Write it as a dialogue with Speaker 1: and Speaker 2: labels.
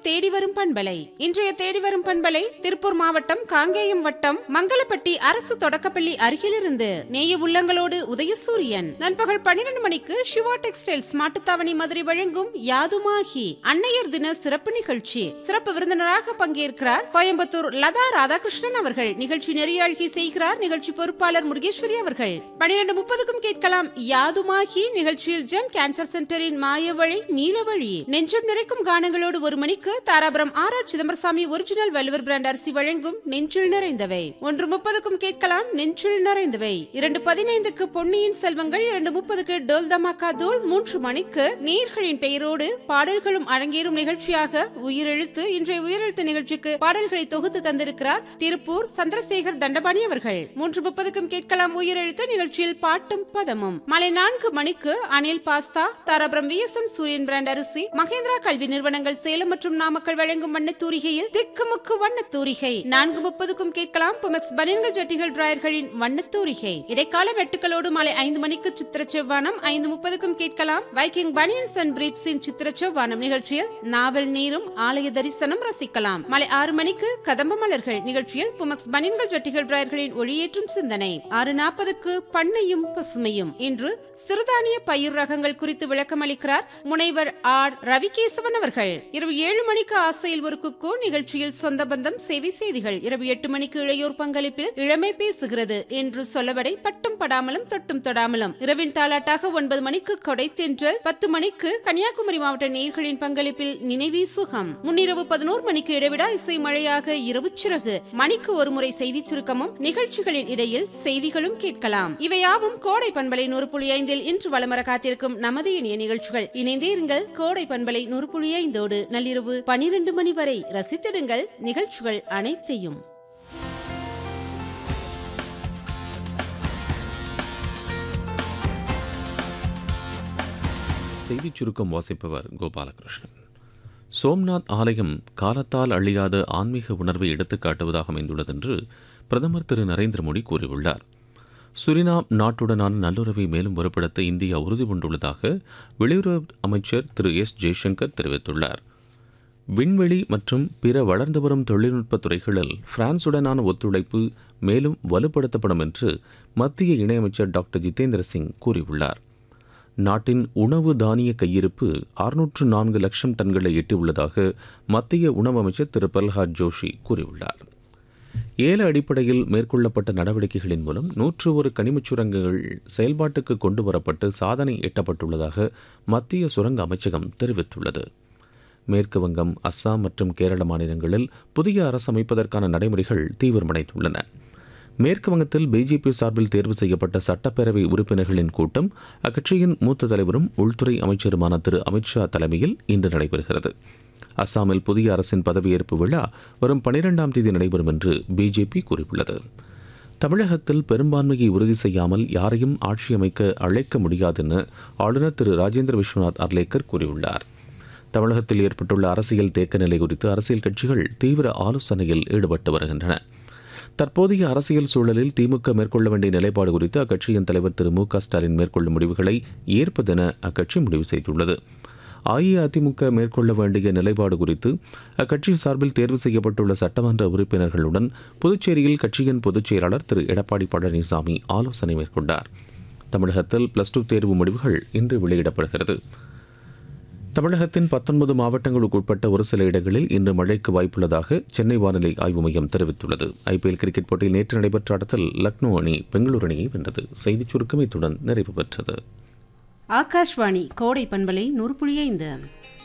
Speaker 1: தேடி வரும் பண்பலை இன்றைய தேடி வரும் பண்பலை திருப்பூர் மாவட்டம் காங்கேயம் வட்டம் மங்களப்பட்டி அரசு தொடக்கப்பள்ளி அருகிலிருந்து நேய உள்ளங்களோடு உதயசூரியன் நண்பகல் பன்னிரண்டு மணிக்கு சிவா டெக்ஸ்டைல்ஸ் மாட்டுத்தாவணி மதுரை வழங்கும் யாதுமாகி அன்னையர் தின சிறப்பு நிகழ்ச்சி சிறப்பு விருந்தினராக பங்கேற்கிறார் கோயம்புத்தூர் லதா ராதாகிருஷ்ணன் அவர்கள் நிகழ்ச்சி நெறியாழ்கை செய்கிறார் நிகழ்ச்சி பொறுப்பாளர் முருகேஸ்வரி அவர்கள் பன்னிரண்டு முப்பதுக்கும் கேட்கலாம் யாதுமாகி நிகழ்ச்சியில் ஜெம் கேன்சர் சென்டரின் மாயவழி நீலவழி நெஞ்சம் நிறைக்கும் கானங்களோடு ஒரு மணிக்கு Dharapuram R R Chidambarasamy original Valluvar brand அரிசி வழங்கும் நெஞ்சில் நிறைந்தவை ஒன்று முப்பதுக்கும் கேட்கலாம் நெஞ்சில் நிறைந்தவை இரண்டு பதினைந்துக்கு பொன்னியின் செல்வங்கள் இரண்டு முப்பதுக்கு டோல் தமாக்கா தோல் மூன்று மணிக்கு நீர்களின் பெயரோடு பாடல்களும் அரங்கேறும் நிகழ்ச்சியாக உயிரெழுத்து இன்றைய உயிரெழுத்து நிகழ்ச்சிக்கு பாடல்களை தொகுத்து தந்திருக்கிறார் திருப்பூர் சந்திரசேகர் தண்டபாணி அவர்கள் மூன்று முப்பதுக்கும் கேட்கலாம் உயிரெழுத்து நிகழ்ச்சியில் பாட்டும் பதமும் மாலை நான்கு மணிக்கு Anil pasta Dharapuram VSN Suriyan brand அரிசி மகேந்திரா கல்வி நிறுவனங்கள் சேலம் மற்றும் நாமக்கல் வழங்கும் வண்ண தூரிகையில் திக்குமுக்கு வண்ண தூரிகை நான்கு முப்பதுக்கும் கேட்கலாம் புமெக்ஸ் பனியன்கள் ஜட்டிகள் டிராயர்களின் வண்ண தூரிகை இடைக்கால வெட்டுக்களோடு மாலை ஐந்து மணிக்கு சித்திர செவ்வானம் ஐந்து முப்பதுக்கும் கேட்கலாம் வைக்கிங் பனியன்ஸ் அண்ட் பிரீப்ஸின் சித்திர செவ்வானம் நிகழ்ச்சியில் நாவல் நீரும் ஆலய தரிசனம் ரசிக்கலாம் மாலை ஆறு மணிக்கு கதம்ப மலர்கள் நிகழ்ச்சியில் புமெக்ஸ் பனியன்கள் ஜட்டிகள் டிராயர்களின் ஒளியேற்றும் சிந்தனை ஆறு நாற்பதுக்கு பண்ணையும் பசுமையும் இன்று சிறுதானிய பயிர் ரகங்கள் குறித்து விளக்கம் அளிக்கிறார் முனைவர் ஆர் ரவிகேசவன் அவர்கள் இரவு ஏழு மணிக்கு ஆசையில் ஒரு குக்கு நிகழ்ச்சியில் சொந்த பந்தம் சேவை செய்திகள் இரவு எட்டு மணிக்கு இளையோர் பங்களிப்பில் இளமை பேசுகிறது என்று சொல்லவடை பட்டும் படாமலும் தொட்டும் தொடாமலும் இரவின் தாலாட்டாக ஒன்பது மணிக்கு கொடை தென்றல் பத்து மணிக்கு கன்னியாகுமரி மாவட்ட நேர்களின் பங்களிப்பில் நினைவே சுகம் முன்னிரவு பதினோரு மணிக்கு இடைவிடா இசை மழையாக இரவு சிறகு மணிக்கு ஒரு முறை செய்தி சுருக்கமும் நிகழ்ச்சிகளின் இடையில் செய்திகளும் கேட்கலாம் இவையாவும் கோடை பண்பலை நூறு புள்ளி ஐந்தில் இன்று வளமர காத்திருக்கும் நமது இனிய நிகழ்ச்சிகள் இணைந்தே இருங்கள் கோடை பண்பலை நூறு புள்ளி ஐந்தோடு நள்ளிரவு பனிரெண்டு மணி வரை ரசித்திடுங்கள் நிகழ்ச்சிகள் அனைத்தையும்
Speaker 2: செய்திச் சுருக்கம் வாசிப்பவர் கோபாலகிருஷ்ணன் சோம்நாத் ஆலயம் காலத்தால் அழியாத ஆன்மீக உணர்வை எடுத்துக்காட்டுவதாக அமைந்துள்ளது என்று பிரதமர் திரு நரேந்திர மோடி கூறியுள்ளார் சுரினாம் நாட்டுடனான நல்லுறவை மேலும் வலுப்படுத்த இந்தியா உறுதி பூண்டுள்ளதாக வெளியுறவு அமைச்சர் திரு எஸ் ஜெய்சங்கர் தெரிவித்துள்ளார் விண்வெளி மற்றும் பிற வளர்ந்து வரும் தொழில்நுட்ப துறைகளில் பிரான்சுடனான ஒத்துழைப்பு மேலும் வலுப்படுத்தப்படும் என்று மத்திய இணையமைச்சர் டாக்டர் ஜிதேந்திர சிங் கூறியுள்ளார் நாட்டின் உணவு தானிய கையிருப்பு அறுநூற்று நான்கு லட்சம் டன்களை எட்டியுள்ளதாக மத்திய உணவு அமைச்சர் திரு பிரல்ஹாத் ஜோஷி கூறியுள்ளார் ஏல அடிப்படையில் மேற்கொள்ளப்பட்ட நடவடிக்கைகளின் மூலம் நூற்று ஒரு கனிமச் சுரங்கங்கள் செயல்பாட்டுக்கு கொண்டு வரப்பட்டு சாதனை எட்டப்பட்டுள்ளதாக மத்திய சுரங்க அமைச்சகம் தெரிவித்துள்ளது மேற்கு வங்கம் அஸ்ஸாம் மற்றும் கேரள மாநிலங்களில் புதிய அரசு அமைப்பதற்கான நடைமுறைகள் தீவிரமடைந்துள்ளன மேற்கு வங்கத்தில் பிஜேபி சார்பில் தேர்வு செய்யப்பட்ட சட்டப்பேரவை உறுப்பினர்களின் கூட்டம் அக்கட்சியின் மூத்த தலைவரும் உள்துறை அமைச்சருமான திரு அமித்ஷா தலைமையில் இன்று நடைபெறுகிறது அஸ்ஸாமில் புதிய அரசின் பதவியேற்பு விழா வரும் பனிரெண்டாம் தேதி நடைபெறும் என்று பிஜேபி கூறியுள்ளது தமிழகத்தில் பெரும்பான்மையை உறுதி செய்யாமல் யாரையும் ஆட்சி அமைக்க அழைக்க முடியாதென ஆளுநர் திரு ராஜேந்திர விஸ்வநாத் அர்லேக்கர் கூறியுள்ளார் தமிழகத்தில் ஏற்பட்டுள்ள அரசியல் தேக்க நிலை குறித்து அரசியல் கட்சிகள் தீவிர ஆலோசனையில் ஈடுபட்டு வருகின்றன தற்போதைய அரசியல் சூழலில் திமுக மேற்கொள்ள வேண்டிய நிலைப்பாடு குறித்து அக்கட்சியின் தலைவர் திரு மு க ஸ்டாலின் மேற்கொள்ளும் முடிவுகளை ஏற்பதென அக்கட்சி முடிவு செய்துள்ளது அஇஅதிமுக மேற்கொள்ள வேண்டிய நிலைப்பாடு குறித்து அக்கட்சி சார்பில் தேர்வு செய்யப்பட்டுள்ள சட்டமன்ற உறுப்பினர்களுடன் புதுச்சேரியில் கட்சியின் பொதுச் செயலாளர் திரு எடப்பாடி பழனிசாமி ஆலோசனை மேற்கொண்டார் தமிழகத்தில் பிளஸ் டூ தேர்வு முடிவுகள் இன்று வெளியிடப்படுகிறது தமிழகத்தின் பத்தொன்பது மாவட்டங்களுக்கு உட்பட்ட ஒரு சில இடங்களில் இன்று மழைக்கு வாய்ப்புள்ளதாக சென்னை வானிலை ஆய்வு மையம் தெரிவித்துள்ளது ஐபிஎல் கிரிக்கெட் போட்டியில் நேற்று நடைபெற்ற ஆட்டத்தில் லக்னோ அணி பெங்களூரு அணியை வென்றது செய்திச் சுருக்கம் இத்துடன் நிறைவு பெற்றது
Speaker 1: ஆகாஷ்வாணி கோடை பண்பலை நூறு புள்ளி ஐந்து